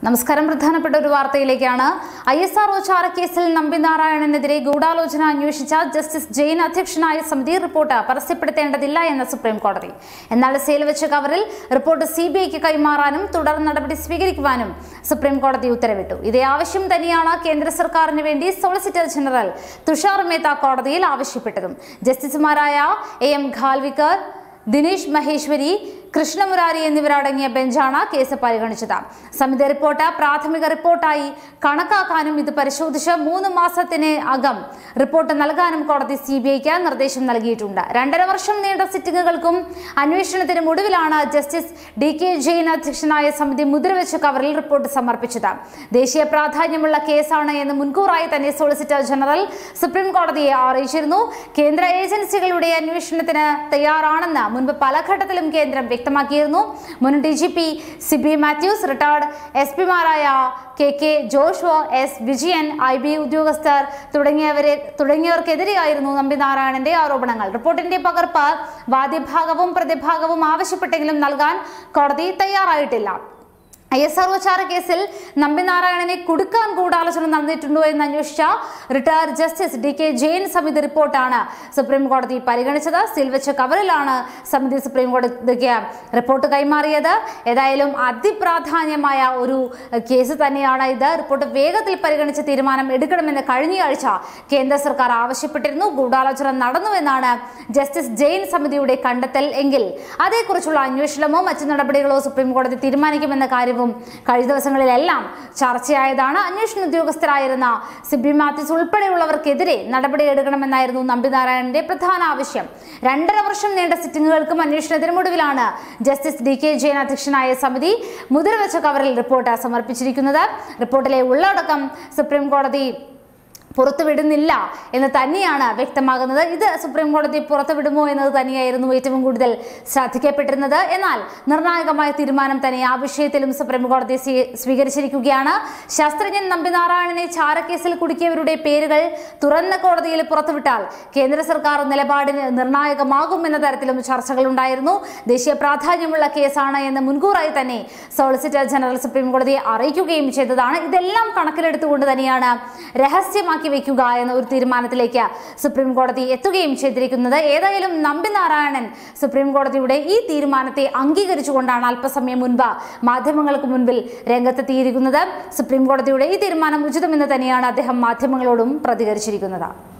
നമസ്കാരം പ്രധാനപ്പെട്ട ഒരു വാർത്തയിലേക്കാണ് ഐ എസ് ആർ ചാരക്കേസിൽ നമ്പിനാരായണനെതിരെ ഗൂഢാലോചന അന്വേഷിച്ച ജസ്റ്റിസ് ജെയിൻ അധ്യക്ഷനായ സമിതി റിപ്പോർട്ട് പരസ്യപ്പെടുത്തേണ്ടതില്ല എന്ന് സുപ്രീം കോടതി എന്നാൽ സെയിൽ വെച്ച കവറിൽ റിപ്പോർട്ട് സി ബി ഐക്ക് കൈമാറാനും തുടർ നടപടി സ്വീകരിക്കുവാനും സുപ്രീം കോടതി ഉത്തരവിട്ടു ഇതേ ആവശ്യം തന്നെയാണ് കേന്ദ്ര സർക്കാരിന് വേണ്ടി സോളിസിറ്റർ ജനറൽ തുഷാർ മേത്ത കോടതിയിൽ ആവശ്യപ്പെട്ടതും ജസ്റ്റിസുമാരായ എ എം ഖാൽവിക്കർ ദിനേശ് മഹേശ്വരി കൃഷ്ണമുരാരി എന്നിവരടങ്ങിയ ബെഞ്ചാണ് കേസ് പരിഗണിച്ചത് സമിതി റിപ്പോർട്ട് പ്രാഥമിക റിപ്പോർട്ടായി കണക്കാക്കാനും ഇത് പരിശോധിച്ച് മൂന്ന് മാസത്തിന് അകം റിപ്പോർട്ട് നൽകാനും കോടതി സി ബി ഐക്ക് നിർദ്ദേശം നൽകിയിട്ടുണ്ട് രണ്ടര വർഷം നീണ്ട സിറ്റിംഗുകൾക്കും അന്വേഷണത്തിനും ഒടുവിലാണ് ജസ്റ്റിസ് ഡി കെ ജെയിൻ അധ്യക്ഷനായ സമിതി മുദ്രവെച്ച കവറിൽ റിപ്പോർട്ട് സമർപ്പിച്ചത് ദേശീയ പ്രാധാന്യമുള്ള കേസാണ് എന്ന് മുൻകൂറായി തന്നെ സോളിസിറ്റർ ജനറൽ സുപ്രീം കോടതിയെ അറിയിച്ചിരുന്നു കേന്ദ്ര ഏജൻസികളുടെ അന്വേഷണത്തിന് തയ്യാറാണെന്ന് മുൻപ് പല ഘട്ടത്തിലും കേന്ദ്രം വ്യക്തമാക്കിയിരുന്നു മുൻ D G P Siby Mathews retired S പിമാരായ K K Joshua S Vijayan I B ഉദ്യോഗസ്ഥർ തുടങ്ങിയവരെ തുടങ്ങിയവർക്കെതിരെയായിരുന്നു നമ്പിനാരായണന്റെ ആരോപണങ്ങൾ റിപ്പോർട്ടിന്റെ പകർപ്പ് വാദ്യഭാഗവും പ്രതിഭാഗവും ആവശ്യപ്പെട്ടെങ്കിലും നൽകാൻ കോടതി തയ്യാറായിട്ടില്ല ഐ എസ് ആർ ചാര കേസിൽ നമ്പിനാരായണനെ കുടുക്കാൻ ഗൂഢാലോചന നടന്നിട്ടുണ്ടോ എന്ന് അന്വേഷിച്ച retired justice D K Jain സമിതി റിപ്പോർട്ടാണ് സുപ്രീം കോടതി പരിഗണിച്ചത് സിൽവച്ച കവറിലാണ് സമിതി സുപ്രീം കോടതിക്ക് റിപ്പോർട്ട് കൈമാറിയത് ഏതായാലും അതിപ്രാധാന്യമായ ഒരു കേസ് തന്നെയാണ് ഇത് റിപ്പോർട്ട് വേഗത്തിൽ പരിഗണിച്ച് തീരുമാനം എടുക്കണമെന്ന് കഴിഞ്ഞയാഴ്ച കേന്ദ്ര സർക്കാർ ആവശ്യപ്പെട്ടിരുന്നു ഗൂഢാലോചന നടന്നുവെന്നാണ് ജസ്റ്റിസ് ജെയിൻ സമിതിയുടെ കണ്ടെത്തൽ എങ്കിൽ അതേക്കുറിച്ചുള്ള അന്വേഷണമോ മറ്റു നടപടികളോ സുപ്രീം കോടതി തീരുമാനിക്കുമെന്ന കാര്യവും കഴിഞ്ഞ ദിവസങ്ങളിലെല്ലാം ചർച്ചയായതാണ് അന്വേഷണ ഉദ്യോഗസ്ഥരായിരുന്ന സിബി മാത്യൂസ് ഉൾപ്പെടെയുള്ളവർക്കെതിരെ നടപടിയെടുക്കണമെന്നായിരുന്നു നമ്പിനാരായണന്റെ പ്രധാന ആവശ്യം രണ്ടര വർഷം നീണ്ട സിറ്റിംഗുകൾക്കും അന്വേഷണത്തിനും ഒടുവിലാണ് ജസ്റ്റിസ് ഡി കെ ജെയിൻ അധ്യക്ഷനായ സമിതി മുദ്രവെച്ച കവറിൽ റിപ്പോർട്ട് സമർപ്പിച്ചിരിക്കുന്നത് റിപ്പോർട്ടിലെ ഉള്ളടക്കം സുപ്രീം കോടതി പുറത്തുവിടുന്നില്ല എന്ന് തന്നെയാണ് വ്യക്തമാകുന്നത് ഇത് സുപ്രീം കോടതി പുറത്തുവിടുമോ എന്നത് തന്നെയായിരുന്നു ഏറ്റവും കൂടുതൽ ശ്രദ്ധിക്കപ്പെട്ടിരുന്നത് എന്നാൽ നിർണായകമായ തീരുമാനം തന്നെ ആ വിഷയത്തിലും സുപ്രീം കോടതി സ്വീ- സ്വീകരിച്ചിരിക്കുകയാണ് ശാസ്ത്രജ്ഞൻ നമ്പിനാരായണനെ ചാരക്കേസിൽ കുടുക്കിയവരുടെ പേരുകൾ തുറന്ന കോടതിയിൽ പുറത്തുവിട്ടാൽ കേന്ദ്ര സർക്കാർ നിലപാടിന് നിർണായകമാകും എന്ന തരത്തിലും ചർച്ചകളുണ്ടായിരുന്നു ദേശീയ പ്രാധാന്യമുള്ള കേസാണ് എന്ന് മുൻകൂറായി തന്നെ സോളിസിറ്റർ ജനറൽ സുപ്രീം കോടതിയെ അറിയിക്കുകയും ചെയ്തതാണ് ഇതെല്ലാം കണക്കിലെടുത്തുകൊണ്ട് തന്നെയാണ് രഹസ്യമാക്കി വെക്കുക എന്ന ഒരു തീരുമാനത്തിലേക്ക് സുപ്രീം കോടതി എത്തുകയും ചെയ്തിരിക്കുന്നത് ഏതായാലും നമ്പിനാരായണൻ സുപ്രീം കോടതിയുടെ ഈ തീരുമാനത്തെ അംഗീകരിച്ചുകൊണ്ടാണ് അല്പസമയം മുൻപ് മാധ്യമങ്ങൾക്ക് മുൻപിൽ രംഗത്തെത്തിയിരിക്കുന്നത് സുപ്രീം കോടതിയുടെ ഈ തീരുമാനം ഉചിതമെന്ന് തന്നെയാണ് അദ്ദേഹം മാധ്യമങ്ങളോടും പ്രതികരിച്ചിരിക്കുന്നത്